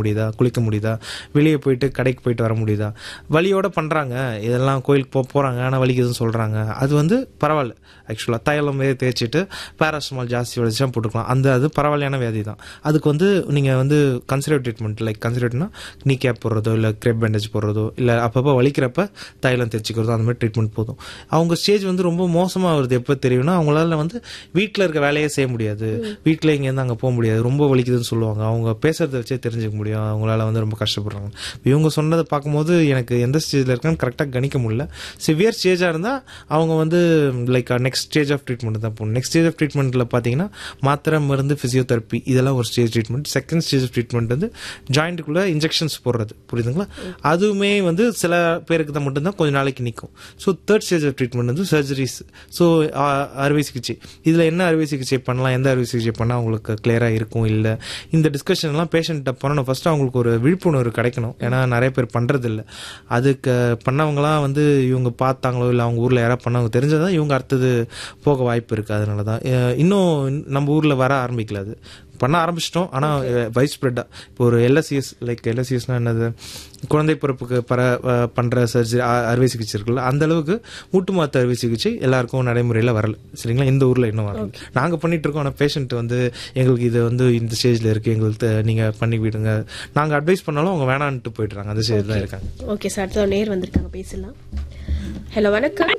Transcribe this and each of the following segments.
முடியுதா குளிக்க முடியுதா வெளியே போயிட்டு கடைக்கு போயிட்டு வர முடியுதா வலியோட பண்ணுறாங்க இதெல்லாம் கோயிலுக்கு போ போகிறாங்க ஆனால் வலிக்குதுன்னு சொல்கிறாங்க அது வந்து பரவாயில்ல ஆக்சுவலாக தைலம் வே தேய்ச்சிட்டு பேராசிட்டமால் ஜாஸ்தி வலிச்சா போட்டுக்கலாம் அந்த அது பரவாயில்லையான வியாதி தான் அதுக்கு வந்து நீங்கள் வந்து கன்சர்வேட்டிவ் ட்ரீட்மெண்ட் லைக் கன்சர்வேட்டிவ்னா நீ கேப் போடுறதோ இல்லை கிரெப் பேண்டேஜ் போடுறதோ இல்லை அப்பப்போ வலிக்கிறப்ப தைலம் தேய்ச்சிக்கிறதோ அந்த மாதிரி ட்ரீட்மெண்ட் போதும் அவங்க ஸ்டேஜ் வந்து ரொம்ப மோசமாக வருது எப்போ தெரியும்னா அவங்களால வந்து வீட்டில் இருக்க வேலையே செய்ய முடியாது வீட்டில் இங்கேருந்து அங்கே போக முடியாது ரொம்ப வலிக்குதுன்னு சொல்லுவாங்க அவங்க பேசுறத வச்சே தெரிஞ்சுக்க முடியும் அவங்களால வந்து ரொம்ப கஷ்டப்படுறாங்க இவங்க சொன்னதை பார்க்கும்போது எனக்கு எந்த ஸ்டேஜில் இருக்கான்னு கரெக்டாக கணிக்க முடியல சிவியர் ஸ்டேஜாக இருந்தால் அவங்க வந்து like next stage of treatment தான் போகணும் நெக்ஸ்ட் ஸ்டேஜ் ஆஃப் ட்ரீட்மெண்ட்டில் பார்த்தீங்கன்னா மாத்திரை மருந்து ஃபிசியோதெரப்பி இதெல்லாம் ஒரு stage treatment second stage of treatment வந்து ஜாயிண்ட்டுக்குள்ளே இன்ஜெக்ஷன்ஸ் போடுறது புரியுதுங்களா அதுவுமே வந்து சில பேருக்கு தான் மட்டும்தான் கொஞ்ச நாளைக்கு நிற்கும் so third stage of treatment வந்து சர்ஜரிஸ் ஸோ அறுவை சிகிச்சை இதில் என்ன அறுவை சிகிச்சை பண்ணலாம் எந்த அறுவை சிகிச்சை பண்ணால் அவங்களுக்கு கிளியராக இருக்கும் இல்லை இந்த டிஸ்கஷன்லாம் பேஷண்ட்டை பண்ணணும் ஃபஸ்ட்டு அவங்களுக்கு ஒரு விழிப்புணர்வு கிடைக்கணும் ஏன்னா நிறைய பேர் பண்ணுறதில்ல அதுக்கு பண்ணவங்களாம் வந்து இவங்க பார்த்தாங்களோ இல்லை அவங்க ஊரில் யாராவது பண்ணவங்க தெரிஞ்சதான் இவங்க அடுத்தது போக வாய்ப்பு இருக்குது அதனால தான் அஹ் இன்னும் நம்ம ஊரில் வர ஆரம்பிக்கல அது பண்ண ஆரம்பிச்சிட்டோம் ஆனால் வைஸ் ஸ்ப்ரெட்டாக இப்போ ஒரு எல்எஸ்சிஎஸ் லைக் எல்எஸ்சிஎஸ்னா என்னது குழந்தை பிறப்புக்கு பர அஹ் பண்ற சர்ஜரி அறுவை சிகிச்சை இருக்குல்ல அந்த அளவுக்கு மூட்டு மாத்து அறுவை சிகிச்சை எல்லாருக்கும் நடைமுறையில் வரல சரிங்களா இந்த ஊரில் இன்னும் வரல நாங்கள் பண்ணிட்டு இருக்கோம் ஆனால் பேஷண்ட் வந்து எங்களுக்கு இது வந்து இந்த ஸ்டேஜில் இருக்குது எங்களுக்கு தெ- நீங்க பண்ணி விடுங்க நாங்கள் அட்வைஸ் பண்ணாலும் அவங்க வேணான்ட்டு போயிடுறாங்க அந்த ஸ்டேஜ் தான் இருக்காங்க ஓகே சார் அடுத்த நேர் வந்திருக்காங்க பேசலாம் ஹலோ வணக்கம்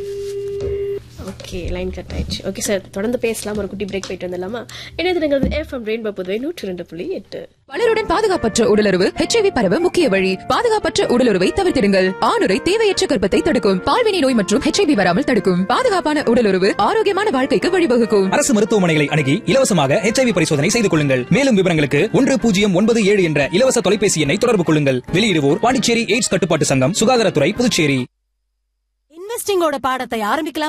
ஓகே லைன் கட் ஆயிடுச்சு ஓகே சார் தொடர்ந்து பேசலாம் ஒரு குட்டி பிரேக் போயிட்டு வந்துடலாமா இணையதளங்கள் எஃப்எம் ரெயின்போ புதுவை நூற்றி ரெண்டு புள்ளி எட்டு பலருடன் பாதுகாப்பற்ற உடலுறவு ஹெச்ஐவி பரவ முக்கிய வழி பாதுகாப்பற்ற உடலுறவை தவிர்த்திடுங்கள் ஆணுரை தேவையற்ற கர்ப்பத்தை தடுக்கும் பால்வினை நோய் மற்றும் ஹெச்ஐவி வராமல் தடுக்கும் பாதுகாப்பான உடலுறவு ஆரோக்கியமான வாழ்க்கைக்கு வழிவகுக்கும் அரசு மருத்துவமனைகளை அணுகி இலவசமாக ஹெச்ஐவி பரிசோதனை செய்து கொள்ளுங்கள் மேலும் விவரங்களுக்கு ஒன்று பூஜ்ஜியம் ஒன்பது ஏழு என்ற இலவச தொலைபேசி எண்ணை தொடர்பு கொள்ளுங்கள் வெளியிடுவோர் பாண்டிச்சேரி எய்ட்ஸ் கட்டுப்பாட்டு சங்கம் சுகாதாரத்துறை புதுச்சேரி இன்வெஸ்டிங்கோட பாடத்தை ஆரம்பிக்கலாம்